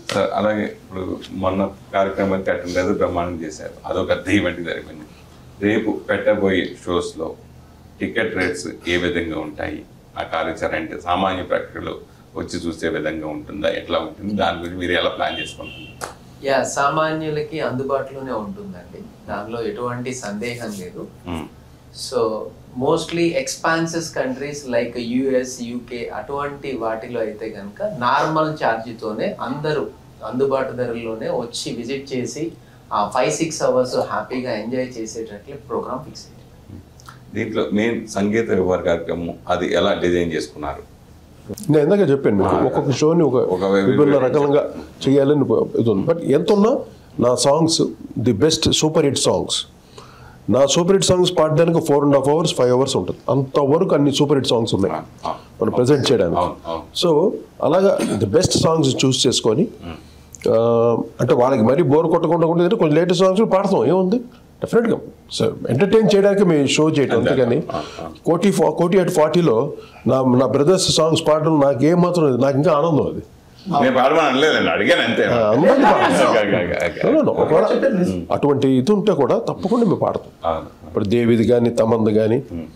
Sir అలాగే ఇప్పుడు మొన్న కార్యక్రమానికి అటెండ్ అయితే బ్రహ్మాండం చేశారు అదొక పెద్ద ఈవెంట్ జరిగింది రేపు పెట్టబోయే షోస్లో టికెట్ రేట్స్ ఏ విధంగా ఉంటాయి ఆ కార్యాచరణ అంటే సామాన్య ప్రక్రియలో వచ్చి చూసే విధంగా ఉంటుందా ఎట్లా ఉంటుంది దాని గురించి మీరు ఎలా ప్లాన్ చేసుకుంటున్నారు యా సామాన్యులకి అందుబాటులోనే ఉంటుందండి దానిలో ఎటువంటి సందేహం లేదు hmm. So mostly expenses countries like US UK అటువంటి వాటిలో అయితే కనుక నార్మల్ ఛార్జీతోనే అందరూ అందుబాటు ధరల్లోనే వచ్చి విజిట్ చేసి ఆ ఫైవ్ సిక్స్ అవర్స్ హ్యాపీగా ఎంజాయ్ చేసేటట్లే ప్రోగ్రామ్ ఫిక్స్ అయ్యింది దీంట్లో మెయిన్ సంగీత వివర కార్యక్రమం అది ఎలా డిజైన్ చేసుకున్నారు నేను ఇందాక చెప్పాను మీకు ఒక్కొక్క షోని ఒక ఒక వే- విభిన్న రకాలుగా చేయాలని ఇది ఉంది బట్ ఎంత ఉన్నా నా songs the best super hit songs నా సూపర్ హిట్ సాంగ్స్ పాడడానికి four and half hours five hours ఉంటుంది అంతవరకు అన్ని సూపర్ హిట్ సాంగ్స్ ఉన్నాయి ఆ, మనం ప్రజెంట్ చేయడానికి అవును అవును సో అలాగా ది బెస్ట్ సాంగ్స్ చూస్ చేసుకొని ఆ, అంటే వాళ్ళకి మరీ బోర్ కొట్టకుండా ఉండేది కొంచెం లేటెస్ట్ సాంగ్స్ పాడతాం ఏముంది డెఫినెట్గా సో ఎంటర్టైన్ చేయడానికి మేము షో చేయటం అంతేగాని కోటి ఫా- కోటి అట్ ఫార్టీలో నా నా బ్రదర్స్ సాంగ్స్ పాడడం నాకు ఏం మాత్రం లేదు. నాకు ఇంకా ఆనందం అది నేను పాడమని అనలేదండి అడిగాను అంతే ఆ, అందరికీ పాడతాం. Okay, okay, okay, okay. No, no, no. ఒకవేళ అటువంటి ఇది ఉంటే కూడా తప్పకుండా మేము పాడతాం అవును. ఇప్పుడు దేవిది కానీ తమంది కానీ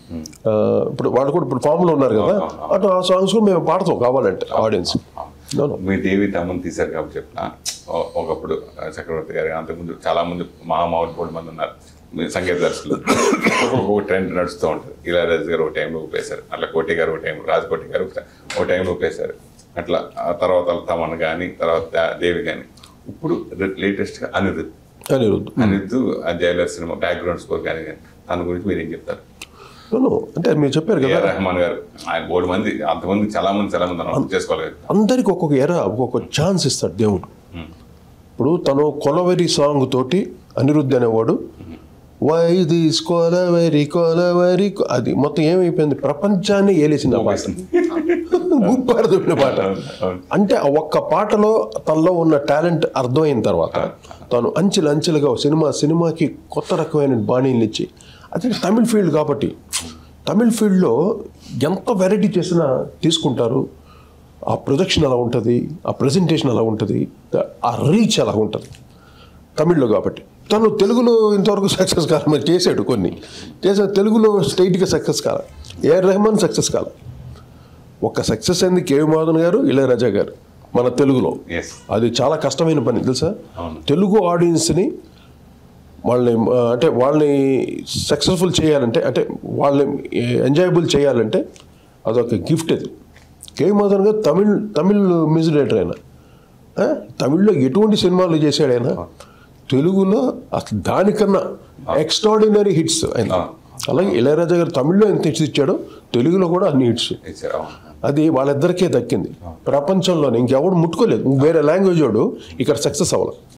ఇప్పుడు వాళ్ళు కూడా ఇప్పుడు ఫామ్లో ఉన్నారు కదా అటు ఆ సాంగ్స్ కూడా మేము పాడతాం కావాలంటే ఆడియన్స్ No, no. మీ దేవి తమ్ముని తీశారు కాబట్టి చెప్తున్నా ఓ- ఒకప్పుడు చక్రవర్తి గారు అంతకుముందు చాలా మంది మహామౌలు కోటి మంది ఉన్నారు మీ సంగీత దర్శకులు ఒక్కొక్క ట్రెండ్ నడుస్తూ ఉంటుంది ఇళయరాజు గారు ఒక టైంలో ఊపేశారు అట్లా కోటి గారు ఒక టైం రాజకోటి గారు ఒక- ఒక టైంలో ఊపేశారు అట్లా ఆ తర్వాత తమన్ కానీ తర్వాత దా- దేవి కానీ ఇప్పుడు లేటెస్ట్గా అనిరుద్ అనిరుద్ధ్ అనిరుద్ ఆ జైలర్ సినిమా బ్యాక్గ్రౌండ్ స్కోర్ కానీ కానీ దాని గురించి మీరు ఏం చెప్తారు No, no. అంటే మీరు చెప్పారు కదా ఏఆర్ రెహమాన్ గారు ఆయన మూడు మంది అంతమంది చాలా మంది చాలా మంది అన్నారు చేసుకోవాలి అందరికి ఒక్కొక్క ఎర ఒక్కొక్క ఛాన్స్ ఇస్తాడు దేవుడు ఇప్పుడు తను కొలవెరి సాంగ్ తోటి అనిరుద్ధ్ అనేవాడు వై దిస్ కొలవెరి కొలవెరి కొ-" అది మొత్తం ఏమైపోయింది ప్రపంచాన్ని ఏలేసింది ఆ పాట గుప్పారు దొబ్బిన పాట అవును. అంటే ఆ ఒక్క పాటలో తనలో ఉన్న టాలెంట్ అర్థమైన తర్వాత తను అంచెలు అంచెలుగా సినిమా సినిమాకి కొత్త రకమైన బాణీలు ఇచ్చి అదే తమిళ్ ఫీల్డ్ కాబట్టి తమిళ్ ఫీల్డ్లో ఎంత వెరైటీ చేసినా తీసుకుంటారు ఆ ప్రొజెక్షన్ అలా ఉంటుంది ఆ ప్రజెంటేషన్ అలా ఉంటుంది ఆ రీచ్ అలా ఉంటుంది తమిళ్లో కాబట్టి తను తెలుగులో ఇంతవరకు సక్సెస్ కాల మరి చేశాడు కొన్ని చేసే తెలుగులో స్ట్రైట్గా సక్సెస్ కాల ఏఆర్ రెహమాన్ సక్సెస్ కాల ఒక సక్సెస్ అయింది కేవి మాధవన్ గారు ఇళయరాజా గారు మన తెలుగులో ఎస్ అది చాలా కష్టమైన పని తెలుసా అవును. తెలుగు ఆడియన్స్ని వాళ్ళని ఆ, అంటే వాళ్ళని సక్సెస్ఫుల్ చేయాలంటే అంటే వాళ్ళని ఎంజాయబుల్ చేయాలంటే అదొక గిఫ్ట్ అది కేవి మాధవన్ గారు తమిళ్ తమిళ్ మ్యూజిక్ డైరెక్టర్ ఆయన ఆ, తమిళ్లో ఎటువంటి సినిమాలు చేశాడు ఆయన తెలుగులో అసలు దానికన్నా ఎక్స్ట్రాడినరీ హిట్స్ ఆయన ఆ. అలాగే ఇళయరాజా గారు తమిళ్లో ఎంత హిట్స్ ఇచ్చాడో తెలుగులో కూడా అన్ని హిట్స్ ఇచ్చారు అవును. అది వాళ్ళిద్దరికే దక్కింది ప్రపంచంలోనే ఇంకెవడు ముట్టుకోలేదు వేరే లాంగ్వేజ్ వాడు ఇక్కడ సక్సెస్ అవ్వాలి